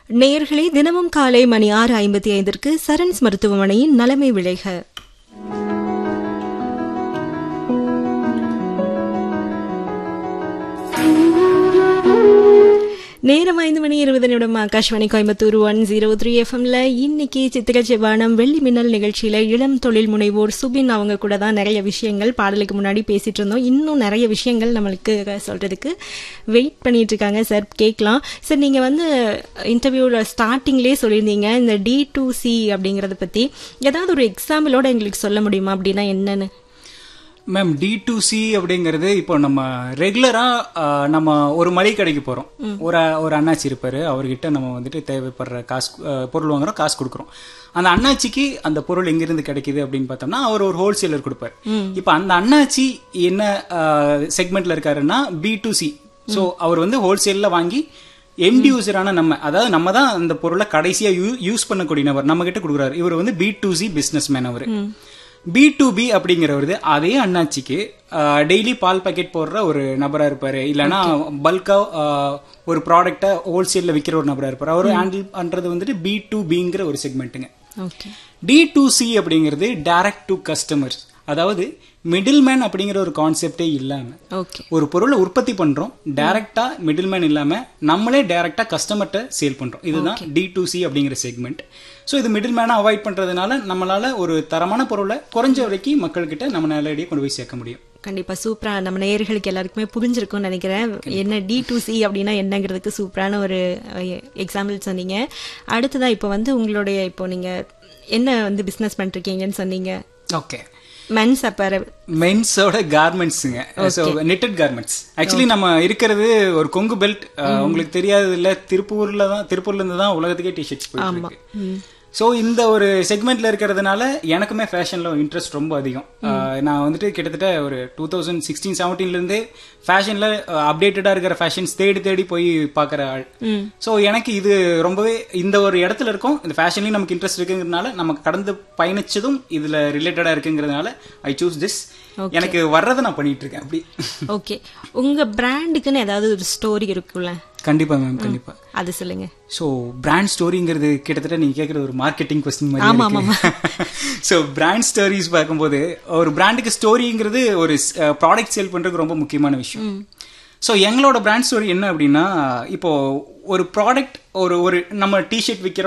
நேயர்களே தினமும் காலை மணி ஆறு ஐம்பத்தி ஐந்திற்கு சரண்ஸ் மருத்துவமனையின் நலமை விளைக நேரம் ஐந்து மணி இருபது நிமிடம் Akashvani Coimbatore one zero three எஃப்எம்ல இன்னைக்கு சித்திர செவ்வானம் வெள்ளி மின்னல் நிகழ்ச்சியில இளம் தொழில் முனைவோர் சுபின் அவங்க கூட தான் நிறைய விஷயங்கள் பாடலுக்கு முன்னாடி பேசிட்டு இருந்தோம் இன்னும் நிறைய விஷயங்கள் நம்மளுக்கு சொல்றதுக்கு வெயிட் பண்ணிட்டு இருக்காங்க சார் கேட்கலாம் சார் நீங்க வந்து இன்டர்வியூல ஸ்டார்டிங்லேயே சொல்லியிருந்தீங்க இந்த டி டு சி அப்படிங்கறத பத்தி ஏதாவது ஒரு எக்ஸாம்பிளோட எங்களுக்கு சொல்ல முடியுமா அப்படின்னா என்னன்னு மேம் டி டு சி அப்படிங்கிறது இப்போ நம்ம ரெகுலரா நம்ம ஒரு மளிகை கடைக்கு போறோம் ஒரு ஒரு அண்ணாச்சி இருப்பாரு அவர்கிட்ட நம்ம வந்துட்டு தேவைப்படுற காசு அஹ், பொருள் வாங்குறோம் காசு கொடுக்குறோம் அந்த அண்ணாச்சிக்கு அந்த பொருள் எங்கிருந்து கிடைக்குது அப்படின்னு பார்த்தோம்னா அவர் ஒரு ஹோல்சேலர் கொடுப்பாரு இப்போ அந்த அண்ணாச்சி என்ன செக்மெண்ட்ல இருக்காருன்னா பி டு சி ஸோ அவர் வந்து ஹோல்சேல்ல வாங்கி எம்டி யூசரான நம்ம அதாவது நம்ம தான் அந்த பொருளை கடைசியா யூஸ் பண்ணக்கூடிய நபர் நம்ம கிட்ட கொடுக்குறாரு இவர் வந்து B to C businessman அவர் பி டு பி அப்படிங்கிறவரு அதே அண்ணாச்சிக்கு டெய்லி பால் பாக்கெட் போடுற ஒரு நபரா இருப்பாரு இல்லைன்னா பல்கா ஒரு ப்ராடக்ட்டை ஹோல்சேல்ல விற்கிற ஒரு நபரா இருப்பாரு அவர் ஹேண்டில் பண்றது வந்துட்டு பி டு பிங்கிற ஒரு செக்மெண்ட்டுங்க ஓகே டி டு சி அப்படிங்கிறது டைரக்ட் டு கஸ்டமர்ஸ் அதாவது மிடில் மேன் அப்படிங்கிற ஒரு கான்செப்டே இல்லாம ஓகே ஒரு பொருளை உற்பத்தி பண்றோம் டைரக்டா மிடில் மேன் இல்லாம நம்மளே டைரக்டா கஸ்டமர்கிட்ட சேல் பண்றோம் இதுதான் டி டு சி அப்படிங்கிற செக்மெண்ட் ஸோ இது மிடில் மேனை அவாய்ட் பண்றதுனால நம்மளால ஒரு தரமான பொருளை குறைஞ்ச வரைக்கும் மக்கள்கிட்ட நம்ம நேரடியாக கொண்டு போய் சேர்க்க முடியும் கண்டிப்பா சூப்பரா நம்ம நேயர்களுக்கு எல்லாருக்குமே புரிஞ்சிருக்கும்னு நினைக்கிறேன் என்ன டி டு சி அப்படின்னா என்னங்கிறதுக்கு சூப்பரான ஒரு எக்ஸாம்பிள் சொன்னீங்க அடுத்ததா இப்போ வந்து உங்களுடைய இப்போ நீங்க என்ன வந்து பிசினஸ் பண்ணிருக்கீங்கன்னு சொன்னீங்க ஓகே மென்ஸ் அப்பரல் மென்ஸோட கார்மெண்ட்ஸுங்க ஸோ நெட்டட் கார்மெண்ட்ஸ் ஆக்சுவலி நம்ம இருக்கிறது ஒரு கொங்கு பெல்ட் உங்களுக்கு தெரியாது இல்ல திருப்பூர்ல தான் திருப்பூர்ல இருந்து தான் உலகத்துக்கே டிஷர்ட்ஸ் போயிட்டு இருக்கு ஸோ இந்த ஒரு செக்மெண்ட்ல இருக்கிறதுனால எனக்குமே ஃபேஷன்ல இன்ட்ரெஸ்ட் ரொம்ப அதிகம் அஹ், நான் வந்துட்டு கிட்டத்தட்ட ஒரு டூ தௌசண்ட் சிக்ஸ்டீன் செவன்டீன்ல இருந்தே ஃபேஷன்ல அப்டேட்டடா இருக்கிற ஃபேஷன்ஸ் தேடி தேடி போய் பார்க்குற ஆள் ஸோ எனக்கு இது ரொம்பவே இந்த ஒரு இடத்துல இருக்கும் இந்த ஃபேஷன்லயும் நமக்கு இன்ட்ரெஸ்ட் இருக்குங்கிறதுனால நமக்கு கடந்து பயணிச்சதும் இதுல ரிலேட்டடா இருக்குங்கிறதுனால ஐ சூஸ் திஸ் எனக்கு வர்றதை நான் பண்ணிட்டு இருக்கேன் அப்படி ஓகே உங்க பிராண்டுக்குன்னு ஏதாவது ஒரு ஸ்டோரி இருக்குல்ல கண்டிப்பா மேம் கண்டிப்பா அது சொல்லுங்க ஸோ பிராண்ட் ஸ்டோரிங்கிறது கிட்டத்தட்ட நீங்க கேட்கறது ஒரு மார்க்கெட்டிங் கொஸ்டின் ஆமா, மாதிரி ஸோ பிராண்ட் ஸ்டோரிஸ் பார்க்கும்போது ஒரு பிராண்டுக்கு ஸ்டோரிங்கிறது ஒரு ப்ராடக்ட் சேல் பண்றதுக்கு ரொம்ப முக்கியமான விஷயம் ஸோ எங்களோட பிராண்ட் ஸ்டோரி என்ன அப்படின்னா இப்போ ஒரு ப்ராடக்ட் ஒரு ஒரு நம்ம டிஷர்ட் விற்கிறோம்